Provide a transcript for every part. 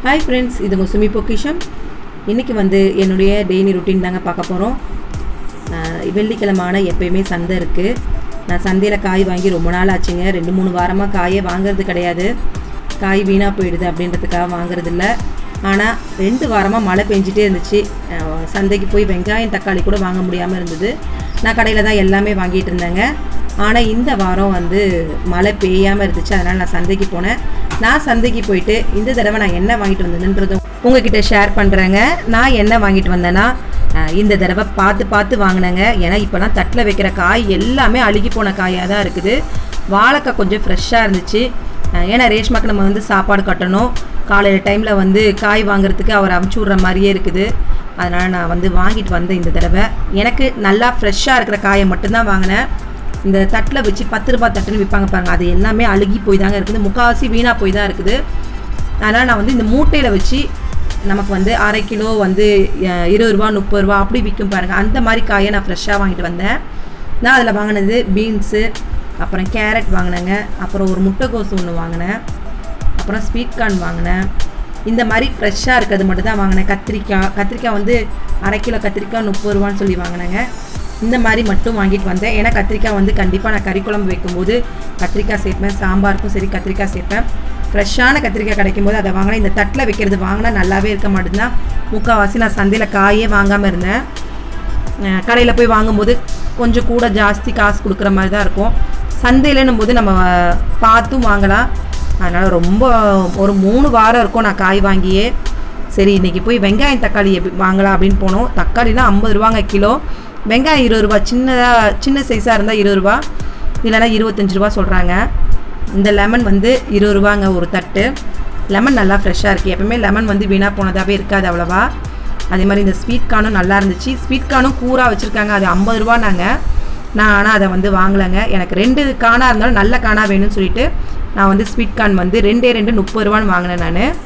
hi friends இது உங்கள் சுமி பொக்கிஷம் இன்றைக்கி வந்து என்னுடைய டெய்லி ரொட்டீன் தாங்க பார்க்க போகிறோம் வெள்ளிக்கிழமை ஆனால் எப்பயுமே சந்தை இருக்குது நான் சந்தையில் காய் வாங்கி ரொம்ப நாள் ஆச்சுங்க ரெண்டு மூணு வாரமாக காயே வாங்குறது கிடையாது காய் வீணாக போயிடுது அப்படின்றதுக்காக வாங்குறது இல்லை ஆனால் ரெண்டு வாரமாக மழை பெஞ்சிட்டே இருந்துச்சு அஹ் சந்தைக்கு போய் வெங்காயம் தக்காளி கூட வாங்க முடியாமல் இருந்தது நான் கடையில் தான் எல்லாமே வாங்கிட்டு இருந்தேங்க ஆனால் இந்த வாரம் வந்து மழை பெய்யாமல் இருந்துச்சு அதனால் நான் சந்தைக்கு போனேன் நான் சந்தைக்கு போயிட்டு இந்த தடவை நான் என்ன வாங்கிட்டு வந்தேன்றதும் உங்ககிட்ட ஷேர் பண்ணுறேங்க நான் என்ன வாங்கிட்டு வந்தேன்னா அஹ் இந்த தடவை பார்த்து பார்த்து வாங்கினேங்க ஏன்னா இப்போலாம் தட்டில் வைக்கிற காய் எல்லாமே அழுகி போன காயாக தான் இருக்குது வாழைக்காய் கொஞ்சம் ஃப்ரெஷ்ஷாக இருந்துச்சு அஹ் ஏன்னா ரேஷ்மாக்கு நம்ம வந்து சாப்பாடு கட்டணும் காலையில் டைமில் வந்து காய் வாங்குறதுக்கு அவர் அமுச்சு விட்ற மாதிரியே இருக்குது அதனால் நான் வந்து வாங்கிட்டு வந்தேன் இந்த தடவை எனக்கு நல்லா ஃப்ரெஷ்ஷாக இருக்கிற காயை மட்டும்தான் வாங்கினேன் இந்த தட்டில் வச்சு பத்து ரூபாய் தட்டுன்னு விற்பாங்க பாருங்க அது எல்லாமே அழுகி போய் தாங்க இருக்குது முக்கால்வாசி வீணாக போய் தான் இருக்குது அதனால் நான் வந்து இந்த மூட்டையில் வச்சு நமக்கு வந்து அரை கிலோ வந்து அஹ், இருபது ரூபா முப்பது ரூபா அப்படி விற்கும் பாருங்கள் அந்த மாதிரி காயை நான் ஃப்ரெஷ்ஷாக வாங்கிட்டு வந்தேன் நான் அதில் வாங்கினது பீன்ஸு அப்புறம் கேரட் வாங்கினேங்க அப்புறம் ஒரு முட்டைக்கோசு ஒன்று வாங்கினேன் அப்புறம் ஸ்வீட் கார்ன் வாங்கினேன் இந்த மாதிரி ஃப்ரெஷ்ஷாக இருக்கிறது மட்டும் தான் வாங்கினேன் கத்திரிக்காய் கத்திரிக்காய் வந்து அரை கிலோ கத்திரிக்காய் முப்பது ரூபான்னு சொல்லி வாங்கினேங்க இந்த மாதிரி மட்டும் வாங்கிட்டு வந்தேன் ஏன்னா கத்திரிக்காய் வந்து கண்டிப்பாக நான் கறி குழம்பு வைக்கும்போது கத்திரிக்காய் சேர்ப்பேன் சாம்பாருக்கும் சரி கத்திரிக்காய் சேர்ப்பேன் ஃப்ரெஷ்ஷான கத்திரிக்காய் கிடைக்கும் போது அதை வாங்கினேன் இந்த தட்டில் வைக்கிறது வாங்கினா நல்லாவே இருக்க மாட்டேங்குதான் முக்கால்வாசி நான் சந்தையில் காயே வாங்காமல் இருந்தேன் கடையில் போய் வாங்கும்போது கொஞ்சம் கூட ஜாஸ்தி காசு கொடுக்குற மாதிரி தான் இருக்கும் சந்தையிலன்னும் போது நம்ம பார்த்தும் வாங்கலாம் அதனால் ரொம்ப ஒரு மூணு வாரம் இருக்கும் நான் காய் வாங்கியே சரி இன்றைக்கி போய் வெங்காயம் தக்காளி எப்படி வாங்கலாம் அப்படின்னு போனோம் தக்காளிலாம் ஐம்பது ரூபாங்க கிலோ வெங்காயம் இருபது ரூபா சின்னதாக சின்ன சைஸாக இருந்தால் இருபது ரூபா இல்லைன்னா இருபத்தஞ்சி ரூபா சொல்கிறாங்க இந்த லெமன் வந்து இருபது ரூபாங்க ஒரு தட்டு லெமன் நல்லா ஃப்ரெஷ்ஷாக இருக்குது எப்பவுமே லெமன் வந்து வீணாக போனதாகவே இருக்காது அவ்வளோவா அதே மாதிரி இந்த ஸ்வீட் கார்னும் நல்லா இருந்துச்சு ஸ்வீட் கார்னும் கூறாக வச்சுருக்காங்க அது ஐம்பது ரூபானாங்க நான் ஆனால் அதை வந்து வாங்கலைங்க எனக்கு ரெண்டு காணா இருந்தாலும் நல்ல காணா வேணும்னு சொல்லிட்டு நான் வந்து ஸ்வீட் கார்ன் வந்து ரெண்டே ரெண்டு முப்பது ரூபான்னு வாங்கினேன்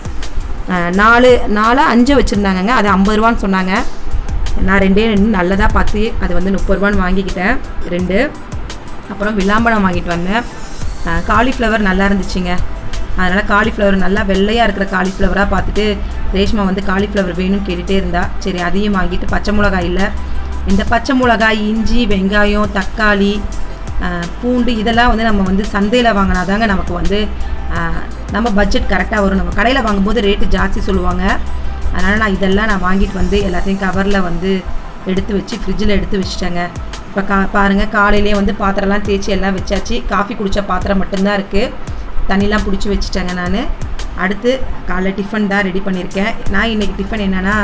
நான் நாலு நாலு அஞ்சு வச்சுருந்தாங்கங்க அது ஐம்பது ரூபான்னு சொன்னாங்க நான் ரெண்டே ரெண்டு நல்லதாக பார்த்து அது வந்து முப்பது ரூபான்னு வாங்கிக்கிட்டேன் ரெண்டு அப்புறம் விளாம்பழம் வாங்கிட்டு வந்தேன் காலிஃப்ளவர் நல்லா இருந்துச்சுங்க அதனால் காலிஃப்ளவர் நல்லா வெள்ளையாக இருக்கிற காலிஃப்ளவராக பார்த்துட்டு ரேஷ்மா வந்து காலிஃப்ளவர் வேணும்னு கேட்டுகிட்டே இருந்தா சரி அதையும் வாங்கிட்டு பச்சை மிளகாய் இல்லை இந்த பச்சை மிளகாய் இஞ்சி வெங்காயம் தக்காளி ஆஹ், பூண்டு இதெல்லாம் வந்து நம்ம வந்து சந்தையில் வாங்கினாதாங்க நமக்கு வந்து ஆஹ், நம்ம பட்ஜெட் கரெக்டாக வரும் நம்ம கடையில் வாங்கும்போது ரேட்டு ஜாஸ்தி சொல்லுவாங்க அதனால் நான் இதெல்லாம் நான் வாங்கிட்டு வந்து எல்லாத்தையும் கவரில் வந்து எடுத்து வச்சு ஃப்ரிட்ஜில் எடுத்து வச்சுட்டேங்க இப்போ கா பாருங்கள் காலையிலேயே வந்து பாத்திரம்லாம் தேய்ச்சி எல்லாம் வச்சாச்சு காஃபி குடித்த பாத்திரம் மட்டும்தான் இருக்குது தண்ணிலாம் பிடிச்சி வச்சுட்டேங்க நான் அடுத்து காலைல டிஃபன் தான் ரெடி பண்ணியிருக்கேன் நான் இன்றைக்கி டிஃபன் என்னென்னா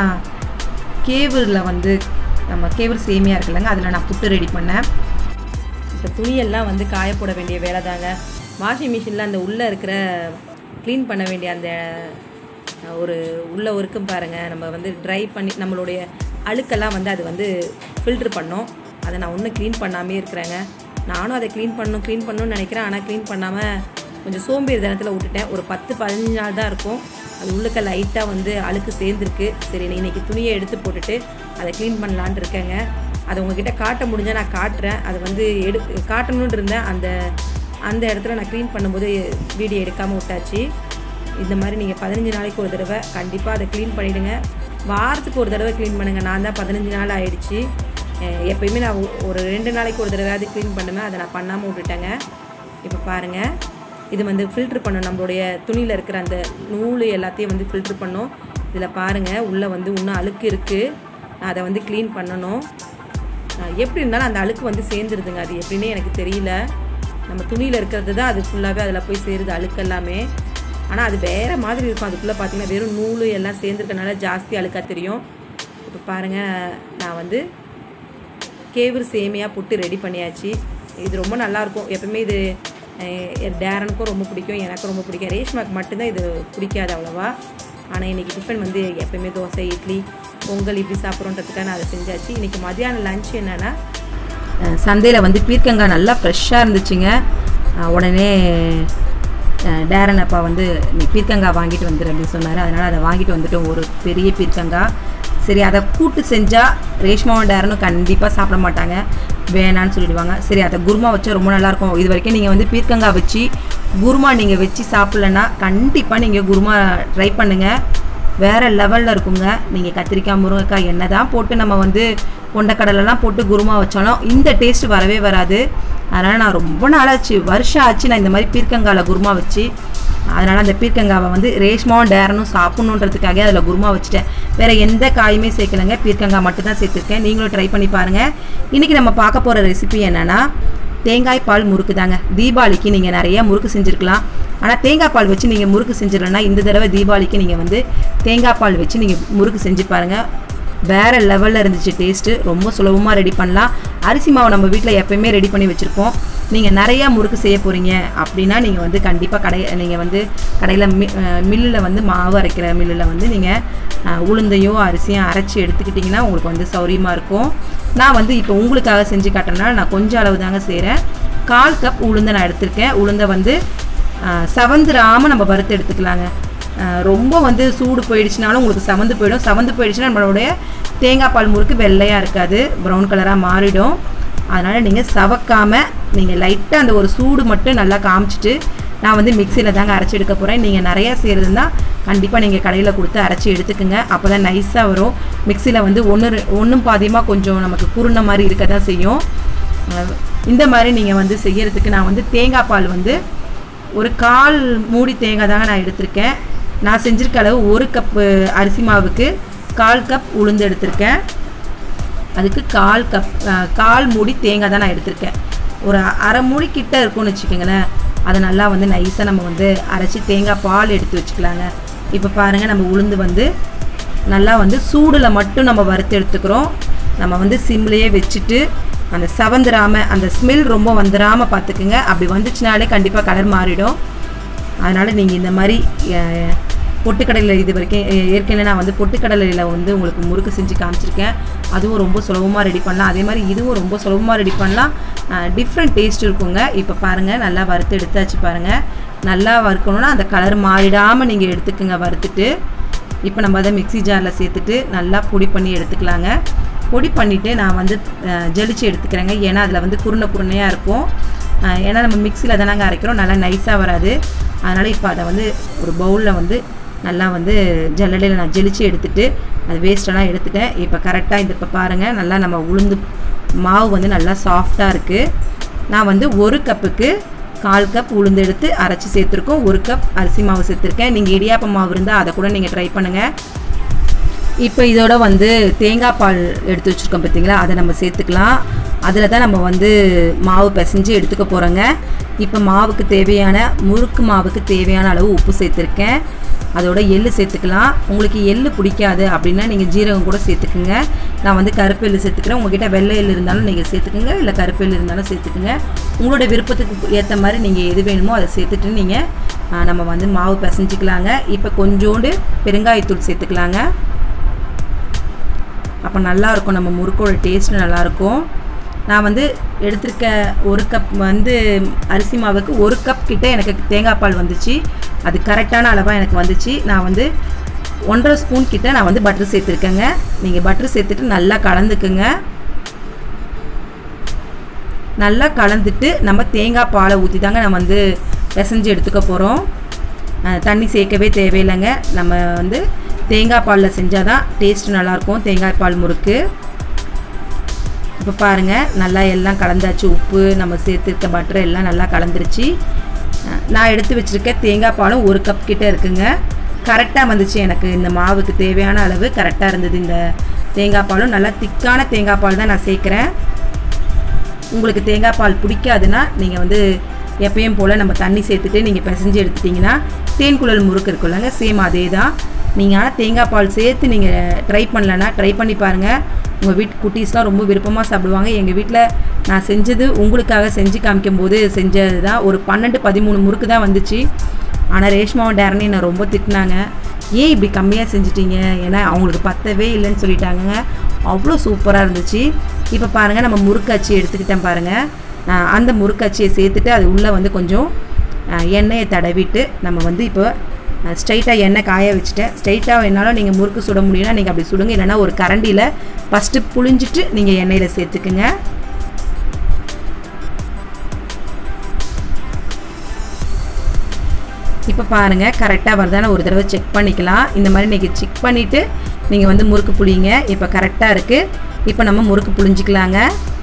கேவூரில் வந்து நம்ம கேவூர் சேமியா இருக்குல்லங்க அதில் நான் புட்டு ரெடி பண்ணேன் இப்போ துணியெல்லாம் வந்து காய போட வேண்டிய வேலை தாங்க வாஷிங் மிஷினில் அந்த உள்ளே இருக்கிற க்ளீன் பண்ண வேண்டிய அந்த அஹ், ஒரு உள்ளே இருக்கும் பாருங்கள் நம்ம வந்து ட்ரை பண்ணி நம்மளுடைய அழுக்கெல்லாம் வந்து அது வந்து ஃபில்ட்ரு பண்ணோம் அதை நான் ஒன்றும் க்ளீன் பண்ணாமே இருக்கிறேங்க நானும் அதை க்ளீன் பண்ணணும் க்ளீன் பண்ணணும்னு நினைக்கிறேன் ஆனால் க்ளீன் பண்ணாமல் கொஞ்சம் சோம்பேறி தினத்தில் விட்டுட்டேன் ஒரு பத்து பதினஞ்சு நாள் தான் இருக்கும் அது உள்ளுக்க லைட்டாக வந்து அழுக்கு சேர்ந்துருக்கு சரி நான் இன்னைக்கு துணியை எடுத்து போட்டுட்டு அதை க்ளீன் பண்ணலான்ட்டு இருக்கேங்க அதை உங்ககிட்ட காட்ட முடிஞ்சால் நான் காட்டுறேன் அது வந்து எடு காட்டணும்னு இருந்தேன் அந்த அந்த இடத்துல நான் க்ளீன் பண்ணும்போது வீடியோ எடுக்காமல் விட்டாச்சு இந்த மாதிரி நீங்கள் பதினஞ்சு நாளைக்கு ஒரு தடவை கண்டிப்பாக அதை க்ளீன் பண்ணிவிடுங்க வாரத்துக்கு ஒரு தடவை க்ளீன் பண்ணுங்கள் நான் தான் பதினஞ்சு நாள் ஆயிடுச்சு அஹ் எப்பயுமே நான் ஒ- ஒரு ரெண்டு நாளைக்கு ஒரு தடவையாவது க்ளீன் பண்ணுவேன் அதை நான் பண்ணாமல் விட்டுட்டேங்க இப்போ பாருங்கள் இது வந்து ஃபில்ட்ரு பண்ணும் நம்மளுடைய துணியில் இருக்கிற அந்த நூல் எல்லாத்தையும் வந்து ஃபில்ட்ரு பண்ணும் இதில் பாருங்கள் உள்ளே வந்து இன்னும் அழுக்கு இருக்குது நான் அதை வந்து க்ளீன் பண்ணணும் அஹ் எப்படி இருந்தாலும் அந்த அழுக்கு வந்து சேர்ந்துருதுங்க அது எப்படின்னே எனக்கு தெரியல நம்ம துணியில் இருக்கிறது தான் அது ஃபுல்லாகவே அதில் போய் சேருது அழுக்கு எல்லாமே ஆனால் அது வேறு மாதிரி இருக்கும் அதுக்குள்ளே பார்த்தீங்கன்னா வெறும் நூல் எல்லாம் சேர்ந்துருக்கனால ஜாஸ்தி அழுக்காக தெரியும் இப்போ பாருங்கள் நான் வந்து கேவூர் சேமியா புட்டு ரெடி பண்ணியாச்சு இது ரொம்ப நல்லாயிருக்கும் எப்பவுமே இது அஹ், டேரனுக்கும் ரொம்ப பிடிக்கும் எனக்கும் ரொம்ப பிடிக்கும் ரேஷ்மாக்கு மட்டும்தான் இது பிடிக்காது அவ்வளோவா ஆனால் இன்றைக்கி டிஃபன் வந்து எப்பயுமே தோசை இட்லி பொங்கல் இப்படி சாப்பிட்றோன்றதுக்காக நான் அதை செஞ்சாச்சு இன்றைக்கி மதியானம் லஞ்ச் என்னென்னா சந்தையில் வந்து பீர்க்கங்காய் நல்லா ஃப்ரெஷ்ஷாக இருந்துச்சுங்க அஹ் உடனே அஹ் டேரன் அப்பா வந்து நீ பீர்க்கங்காய் வாங்கிட்டு வந்துடு அப்படின்னு சொன்னார் அதனால் அதை வாங்கிட்டு வந்துட்டோம் ஒரு பெரிய பீர்க்கங்காய் சரி அதை கூட்டு செஞ்சால் ரேஷ்மாவும் டேரனும் கண்டிப்பாக சாப்பிட மாட்டாங்க வேணான்னு சொல்லிடுவாங்க சரி அதை குருமா வச்சா ரொம்ப நல்லாயிருக்கும் இது வரைக்கும் நீங்கள் வந்து பீர்க்கங்காய் வச்சு குருமா நீங்கள் வச்சு சாப்பிட்லன்னா கண்டிப்பாக நீங்கள் குருமா ட்ரை பண்ணுங்கள் வேறு லெவலில் இருக்குங்க நீங்கள் கத்திரிக்காய் முருங்கைக்காய் என்ன தான் போட்டு நம்ம வந்து கொண்டக்கடலைலாம் போட்டு குருமா வச்சாலும் இந்த டேஸ்ட் வரவே வராது அதனால் நான் ரொம்ப நாளாச்சு வருஷம் ஆச்சு நான் இந்த மாதிரி பீர்க்கங்காயில் குருமா வச்சு அதனால் அந்த பீர்க்கங்காவை வந்து ரேஷ்மாவும் டேரனும் சாப்பிட்ணுன்றதுக்காக அதில் குருமா வச்சுட்டேன் வேறு எந்த காயுமே சேர்க்கலைங்க பீர்க்கங்காய் மட்டும் தான் சேர்த்துருக்கேன் நீங்களும் ட்ரை பண்ணி பாருங்கள் இன்றைக்கி நம்ம பார்க்க போகிற ரெசிபி என்னென்னா தேங்காய் பால் முறுக்கு தாங்க தீபாவளிக்கு நீங்கள் நிறைய முறுக்கு செஞ்சுருக்கலாம் ஆனால் தேங்காய் பால் வச்சு நீங்கள் முறுக்கு செஞ்சிடலன்னா இந்த தடவை தீபாவளிக்கு நீங்கள் வந்து தேங்காய் பால் வச்சு நீங்கள் முறுக்கு செஞ்சு பாருங்கள் வேறு லெவலில் இருந்துச்சு டேஸ்ட்டு ரொம்ப சுலபமாக ரெடி பண்ணலாம் அரிசி மாவு நம்ம வீட்டில் எப்போயுமே ரெடி பண்ணி வச்சுருப்போம் நீங்கள் நிறையா முறுக்கு செய்ய போகிறீங்க அப்படின்னா நீங்கள் வந்து கண்டிப்பாக கடை நீங்கள் வந்து கடையில் மி மில்லில் வந்து மாவு அரைக்கிற மில்லில் வந்து நீங்கள் உளுந்தையோ அரிசியும் அரைச்சி எடுத்துக்கிட்டிங்கன்னா உங்களுக்கு வந்து சௌரியமாக இருக்கும் நான் வந்து இப்போ உங்களுக்காக செஞ்சு காட்டுறதுனால நான் கொஞ்சம் அளவு தாங்க செய்கிறேன் கால் கப் உளுந்தை நான் எடுத்திருக்கேன் உளுந்தை வந்து சவந்துராமல் நம்ம வறுத்து எடுத்துக்கலாங்க ரொம்ப வந்து சூடு போயிடுச்சுனாலும் உங்களுக்கு சவந்து போயிடும் சவந்து போயிடுச்சுன்னா நம்மளுடைய தேங்காய் பால் முறுக்கு வெள்ளையாக இருக்காது ப்ரௌன் கலராக மாறிடும் அதனால் நீங்கள் சவக்காமல் நீங்கள் லைட்டாக அந்த ஒரு சூடு மட்டும் நல்லா காமிச்சிட்டு நான் வந்து மிக்சியில் தாங்க அரைச்சி எடுக்க போகிறேன் நீங்கள் நிறையா செய்கிறதுனா கண்டிப்பாக நீங்கள் கடையில் கொடுத்து அரைச்சி எடுத்துக்கோங்க அப்போ தான் நைஸாக வரும் மிக்சியில் வந்து ஒன்று ஒன்றும் பாதியமாக கொஞ்சம் நமக்கு குருண மாதிரி இருக்க தான் செய்யும் இந்த மாதிரி நீங்கள் வந்து செய்கிறதுக்கு நான் வந்து தேங்காய் பால் வந்து ஒரு கால் மூடி தேங்காய் தாங்க நான் எடுத்திருக்கேன் நான் செஞ்சுருக்க அளவு ஒரு கப்பு அரிசி மாவுக்கு கால் கப் உளுந்து எடுத்திருக்கேன் அதுக்கு கால் கப் கால் மூடி தேங்காய் தான் நான் எடுத்திருக்கேன் ஒரு அரை மூடி கிட்ட இருக்கும்னு வச்சுக்கோங்களேன் அதை நல்லா வந்து நைஸாக நம்ம வந்து அரைச்சி தேங்காய் பால் எடுத்து வச்சுக்கலாங்க இப்போ பாருங்கள் நம்ம உளுந்து வந்து நல்லா வந்து சூடில் மட்டும் நம்ம வறுத்து எடுத்துக்கிறோம் நம்ம வந்து சிம்லேயே வச்சுட்டு அந்த சவந்துராமல் அந்த ஸ்மெல் ரொம்ப வந்துடாமல் பார்த்துக்குங்க அப்படி வந்துச்சுனாலே கண்டிப்பாக கலர் மாறிடும் அதனால் நீங்கள் இந்த மாதிரி பொட்டுக்கடலையில் இது வரைக்கும் ஏற்கனவே நான் வந்து பொட்டுக்கடலையில் வந்து உங்களுக்கு முறுக்கு செஞ்சு காமிச்சிருக்கேன் அதுவும் ரொம்ப சுலபமாக ரெடி பண்ணலாம் அதே மாதிரி இதுவும் ரொம்ப சுலபமாக ரெடி பண்ணலாம் டிஃப்ரெண்ட் டேஸ்ட் இருக்குங்க இப்போ பாருங்கள் நல்லா வறுத்து எடுத்தாச்சு பாருங்கள் நல்லா வறுக்கணுன்னா அந்த கலர் மாறிடாமல் நீங்கள் எடுத்துக்கோங்க வறுத்துட்டு இப்போ நம்ம அதை மிக்சி ஜாரில் சேர்த்துட்டு நல்லா பொடி பண்ணி எடுத்துக்கலாங்க பொடி பண்ணிவிட்டு நான் வந்து ஜலிச்சு எடுத்துக்கிறேங்க ஏன்னா அதில் வந்து குருணை குருணையாக இருக்கும் ஏன்னா நம்ம மிக்சியில் தானே அரைக்கிறோம் நல்லா நைஸாக வராது அதனால் இப்போ அதை வந்து ஒரு பவுலில் வந்து நல்லா வந்து ஜல்லடையில் நான் ஜெலிச்சு எடுத்துகிட்டு அது வேஸ்ட்டெல்லாம் எடுத்துட்டேன் இப்போ கரெக்டாக இந்த இப்போ பாருங்கள் நல்லா நம்ம உளுந்து மாவு வந்து நல்லா சாஃப்டாக இருக்குது நான் வந்து ஒரு கப்புக்கு கால் கப் உளுந்து எடுத்து அரைச்சி சேர்த்துருக்கோம் ஒரு கப் அரிசி மாவு சேர்த்துருக்கேன் நீங்கள் இடியாப்ப மாவு இருந்தால் அதை கூட நீங்கள் ட்ரை பண்ணுங்கள் இப்போ இதோட வந்து தேங்காய் பால் எடுத்து வச்சுருக்கோம் பார்த்தீங்களா அதை நம்ம சேர்த்துக்கலாம் அதில் தான் நம்ம வந்து மாவு பிசைஞ்சு எடுத்துக்க போகிறோங்க இப்போ மாவுக்கு தேவையான முறுக்கு மாவுக்கு தேவையான அளவு உப்பு சேர்த்துருக்கேன் அதோட எள்ளு சேர்த்துக்கலாம் உங்களுக்கு எள்ளு பிடிக்காது அப்படின்னா நீங்கள் ஜீரகம் கூட சேர்த்துக்குங்க நான் வந்து கருப்பு எள்ளு சேர்த்துக்கிறேன் உங்ககிட்ட வெள்ளை எள்ளு இருந்தாலும் நீங்கள் சேர்த்துக்குங்க இல்லை கருப்பு எள்ளு இருந்தாலும் சேர்த்துக்குங்க உங்களோட விருப்பத்துக்கு ஏற்ற மாதிரி நீங்கள் எது வேணுமோ அதை சேர்த்துட்டு நீங்கள் நம்ம வந்து மாவு பிசைஞ்சிக்கலாங்க இப்போ கொஞ்சோண்டு பெருங்காயத்தூள் சேர்த்துக்கலாங்க அப்போ நல்லாயிருக்கும் நம்ம முறுக்கோட டேஸ்ட் நல்லாயிருக்கும் நான் வந்து எடுத்திருக்க ஒரு கப் வந்து அரிசி மாவுக்கு ஒரு கப் கிட்ட எனக்கு தேங்காய் பால் வந்துச்சு அது கரெக்டான அளவாக எனக்கு வந்துச்சு நான் வந்து ஒன்றரை ஸ்பூன் கிட்ட நான் வந்து பட்டர் சேர்த்துருக்கேங்க நீங்கள் பட்டர் சேர்த்துட்டு நல்லா கலந்துக்குங்க நல்லா கலந்துட்டு நம்ம தேங்காய் பாலை ஊற்றி தாங்க நம்ம வந்து பிசைஞ்சு எடுத்துக்க போகிறோம் தண்ணி சேர்க்கவே தேவையில்லைங்க நம்ம வந்து தேங்காய் பாலில் செஞ்சால் தான் டேஸ்ட் நல்லாயிருக்கும் தேங்காய் பால் முறுக்கு இப்போ பாருங்கள் நல்லா எல்லாம் கலந்தாச்சு உப்பு நம்ம சேர்த்துருக்க பட்டர் எல்லாம் நல்லா கலந்துருச்சு நான் எடுத்து வச்சுருக்க தேங்காய் பாலும் ஒரு கப் கிட்டே இருக்குங்க கரெக்டாக வந்துச்சு எனக்கு இந்த மாவுக்கு தேவையான அளவு கரெக்டாக இருந்தது இந்த தேங்காய் பாலும் நல்லா திக்கான தேங்காய் பால் தான் நான் சேர்க்குறேன் உங்களுக்கு தேங்காய் பால் பிடிக்காதுன்னா நீங்கள் வந்து எப்பயும் போல் நம்ம தண்ணி சேர்த்துட்டு நீங்கள் பிசைஞ்சு எடுத்துட்டிங்கன்னா தேன்குழல் முறுக்கு இருக்குல்லங்க சேம் அதே தான் நீங்கள் ஆனால் தேங்காய் பால் சேர்த்து நீங்கள் ட்ரை பண்ணலன்னா ட்ரை பண்ணி பாருங்கள் உங்கள் வீட்டு குட்டீஸ்லாம் ரொம்ப விருப்பமாக சாப்பிடுவாங்க எங்கள் வீட்டில் நான் செஞ்சது உங்களுக்காக செஞ்சு காமிக்கும் போது செஞ்சது தான் ஒரு பன்னெண்டு பதிமூணு முறுக்கு தான் வந்துச்சு ஆனால் ரேஷ்மாவும் டேரனி என்னை ரொம்ப திட்டினாங்க ஏன் இப்படி கம்மியாக செஞ்சிட்டீங்க ஏன்னா அவங்களுக்கு பத்தவே இல்லைன்னு சொல்லிட்டாங்க அவ்வளோ சூப்பராக இருந்துச்சு இப்போ பாருங்கள் நம்ம முறுக்காச்சி எடுத்துக்கிட்டேன் பாருங்கள் அந்த முறுக்காச்சியை சேர்த்துட்டு அது உள்ளே வந்து கொஞ்சம் எண்ணெயை தடவிட்டு நம்ம வந்து இப்போ ஸ்ட்ரைட்டாக எண்ணெய் காய வச்சுட்டேன் ஸ்ட்ரைட்டாக வேணாலும் நீங்கள் முறுக்கு சுட முடியும்னா நீங்கள் அப்படி சுடுங்க இல்லைனா ஒரு கரண்டியில் ஃபஸ்ட்டு புழிஞ்சிட்டு நீங்கள் எண்ணெயில் சேர்த்துக்குங்க இப்போ பாருங்கள் கரெக்டாக வருதான்னு ஒரு தடவை செக் பண்ணிக்கலாம் இந்த மாதிரி நீங்கள் செக் பண்ணிவிட்டு நீங்கள் வந்து முறுக்கு புளிங்க இப்போ கரெக்டாக இருக்குது இப்போ நம்ம முறுக்கு புளிஞ்சிக்கலாங்க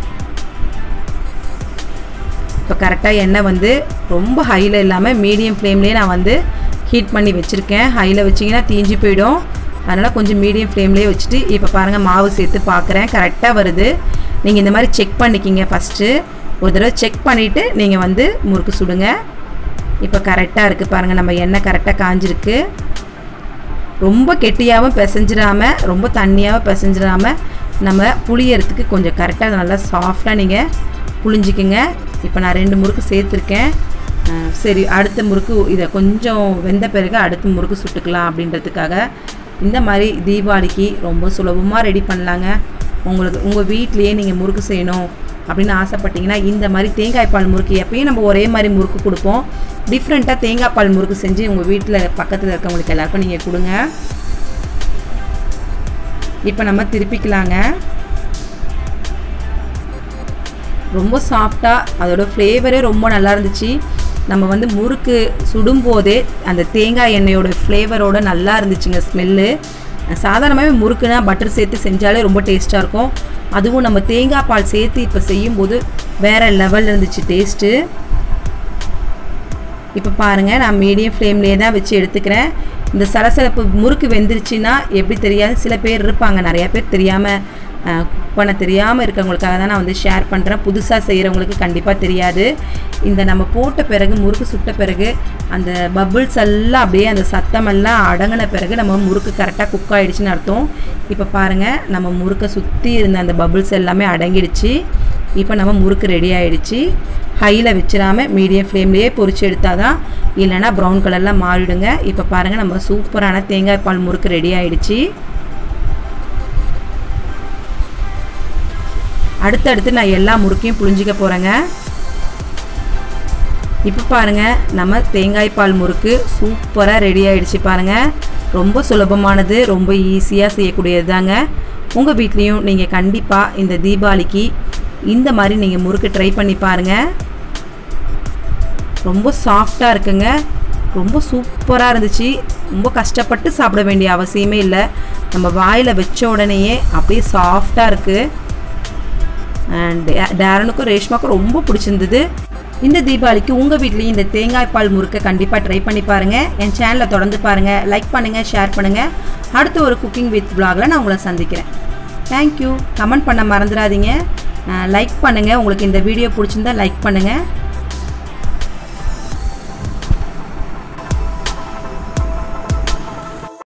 இப்போ கரெக்டாக எண்ணெய் வந்து ரொம்ப ஹையில் இல்லாமல் மீடியம் ஃப்ளேம்லேயே நான் வந்து ஹீட் பண்ணி வச்சுருக்கேன் ஹையில் வச்சிங்கன்னா தீஞ்சு போயிடும் அதனால் கொஞ்சம் மீடியம் ஃப்ளேம்லேயே வச்சுட்டு இப்போ பாருங்கள் மாவு சேர்த்து பார்க்குறேன் கரெக்டாக வருது நீங்கள் இந்த மாதிரி செக் பண்ணிக்கிங்க ஃபஸ்ட்டு ஒரு தடவை செக் பண்ணிவிட்டு நீங்கள் வந்து முறுக்கு சுடுங்க இப்போ கரெக்டாக இருக்குது பாருங்கள் நம்ம எண்ணெய் கரெக்டாக காஞ்சிருக்கு ரொம்ப கெட்டியாகவும் பிசைஞ்சிடாமல் ரொம்ப தண்ணியாகவும் பிசைஞ்சிடாமல் நம்ம புளியறதுக்கு கொஞ்சம் கரெக்டாக நல்லா சாஃப்டாக நீங்கள் புளிஞ்சிக்குங்க இப்போ நான் ரெண்டு முறுக்கு சேர்த்துருக்கேன் சரி அடுத்த முறுக்கு இதை கொஞ்சம் வெந்த பிறகு அடுத்த முறுக்கு சுட்டுக்கலாம் அப்படின்றதுக்காக இந்த மாதிரி தீபாவளிக்கு ரொம்ப சுலபமாக ரெடி பண்ணலாங்க உங்களுக்கு உங்கள் வீட்லேயே நீங்கள் முறுக்கு செய்யணும் அப்படின்னு ஆசைப்பட்டீங்கன்னா இந்த மாதிரி தேங்காய் பால் முறுக்கு எப்பயும் நம்ம ஒரே மாதிரி முறுக்கு கொடுப்போம் டிஃப்ரெண்ட்டாக தேங்காய் பால் முறுக்கு செஞ்சு உங்கள் வீட்டில் பக்கத்தில் இருக்கவங்களுக்கு எல்லாருக்கும் நீங்கள் கொடுங்க இப்போ நம்ம திருப்பிக்கலாங்க ரொம்ப சாஃப்டாக அதோட ஃப்ளேவரே ரொம்ப நல்லா இருந்துச்சு நம்ம வந்து முறுக்கு சுடும்போதே அந்த தேங்காய் எண்ணெயோட ஃப்ளேவரோட நல்லா இருந்துச்சுங்க ஸ்மெல்லு சாதாரணமாகவே முறுக்குனா பட்டர் சேர்த்து செஞ்சாலே ரொம்ப டேஸ்ட்டாக இருக்கும் அதுவும் நம்ம தேங்காய் பால் சேர்த்து இப்போ செய்யும்போது வேறு லெவலில் இருந்துச்சு டேஸ்ட்டு இப்போ பாருங்கள் நான் மீடியம் ஃப்ளேம்லேயே தான் வச்சு எடுத்துக்கிறேன் இந்த சலசலப்பு முறுக்கு வெந்துருச்சுன்னா எப்படி தெரியாது சில பேர் இருப்பாங்க நிறையா பேர் தெரியாமல் குக் பண்ண தெரியாமல் இருக்கவங்களுக்காக தான் நான் வந்து ஷேர் பண்ணுறேன் புதுசாக செய்கிறவங்களுக்கு கண்டிப்பாக தெரியாது இந்த நம்ம போட்ட பிறகு முறுக்கு சுட்ட பிறகு அந்த பபுள்ஸ் எல்லாம் அப்படியே அந்த சத்தமெல்லாம் அடங்கின பிறகு நம்ம முறுக்கு கரெக்டாக குக் ஆகிடுச்சின்னு அர்த்தம் இப்போ பாருங்கள் நம்ம முறுக்கை சுற்றி இருந்த அந்த பபுள்ஸ் எல்லாமே அடங்கிடுச்சு இப்போ நம்ம முறுக்கு ரெடி ஆகிடுச்சு ஹையில் வச்சிடாமல் மீடியம் ஃப்ளேம்லேயே பொரிச்சு எடுத்தால் தான் இல்லைனா ப்ரௌன் கலரில் மாறிடுங்க இப்போ பாருங்கள் நம்ம சூப்பரான தேங்காய் பால் முறுக்கு ரெடி ஆகிடுச்சு அடுத்தடுத்து நான் எல்லா முறுக்கையும் புழிஞ்சிக்க போகிறேங்க இப்போ பாருங்கள் நம்ம தேங்காய் பால் முறுக்கு சூப்பராக ரெடி ஆகிடுச்சு பாருங்கள் ரொம்ப சுலபமானது ரொம்ப ஈஸியாக செய்யக்கூடியது தாங்க உங்கள் வீட்லேயும் நீங்கள் கண்டிப்பாக இந்த தீபாவளிக்கு இந்த மாதிரி நீங்கள் முறுக்கு ட்ரை பண்ணி பாருங்கள் ரொம்ப சாஃப்டாக இருக்குங்க ரொம்ப சூப்பராக இருந்துச்சு ரொம்ப கஷ்டப்பட்டு சாப்பிட வேண்டிய அவசியமே இல்லை நம்ம வாயில் வச்ச உடனேயே அப்படியே சாஃப்டாக இருக்குது அண்ட் டேரனுக்கும் ரேஷ்மாக்கும் ரொம்ப பிடிச்சிருந்தது இந்த தீபாவளிக்கு உங்கள் வீட்லேயும் இந்த தேங்காய் பால் முறுக்கை கண்டிப்பாக ட்ரை பண்ணி பாருங்கள் என் சேனலை தொடர்ந்து பாருங்கள் லைக் பண்ணுங்கள் ஷேர் பண்ணுங்கள் அடுத்து ஒரு குக்கிங் வித் vlogல நான் உங்களை சந்திக்கிறேன் தேங்க்யூ கமெண்ட் பண்ண மறந்துடாதீங்க லைக் பண்ணுங்கள் உங்களுக்கு இந்த வீடியோ பிடிச்சிருந்தா லைக் பண்ணுங்கள்